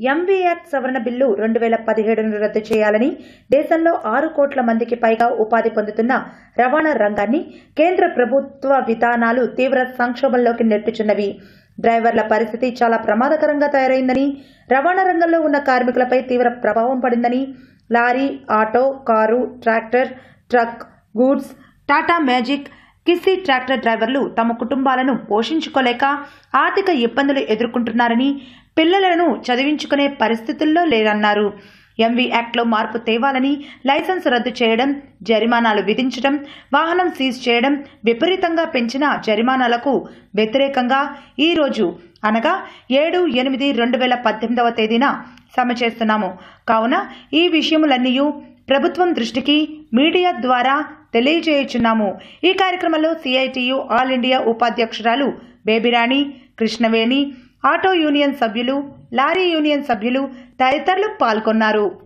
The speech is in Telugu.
ఎంవీ యాక్ట్ సవరణ బిల్లు రెండు వేల పదిహేడును రద్దు చేయాలని దేశంలో ఆరు కోట్ల మందికి పైగా ఉపాధి పొందుతున్న రవాణా రంగాన్ని కేంద్ర ప్రభుత్వ విధానాలు తీవ్ర సంక్షోభంలోకి నెట్టుచున్నవి డ్రైవర్ల పరిస్థితి చాలా ప్రమాదకరంగా తయారైందని రవాణా రంగంలో ఉన్న కార్మికులపై తీవ్ర ప్రభావం పడిందని lorry auto car tractor truck goods Tata Magic కిస్సీ ట్రాక్టర్ డ్రైవర్లు తమ కుటుంబాలను పోషించుకోలేక ఆర్థిక ఇబ్బందులు ఎదుర్కొంటున్నారని పిల్లలను చదివించుకునే పరిస్థితుల్లో లేరన్నారు ఎంవీ యాక్ట్లో మార్పు తేవాలని లైసెన్స్ రద్దు చేయడం జరిమానాలు విధించడం వాహనం సీజ్ చేయడం విపరీతంగా పెంచిన జరిమానాలకు వ్యతిరేకంగా ఈరోజు అనగా ఏడు ఎనిమిది రెండు వేల పద్దెనిమిదవ తేదీన సమ్మె చేస్తున్నాము కావున ఈ విషయములన్నీ ప్రభుత్వం దృష్టికి మీడియా ద్వారా తెలియజేయుచున్నాము ఈ కార్యక్రమంలో సిఐటియు ఆల్ ఇండియా ఉపాధ్యక్షురాలు బేబిరాణి కృష్ణవేణి ఆటో యూనియన్ సభ్యులు లారీ యూనియన్ సభ్యులు తదితరులు పాల్గొన్నారు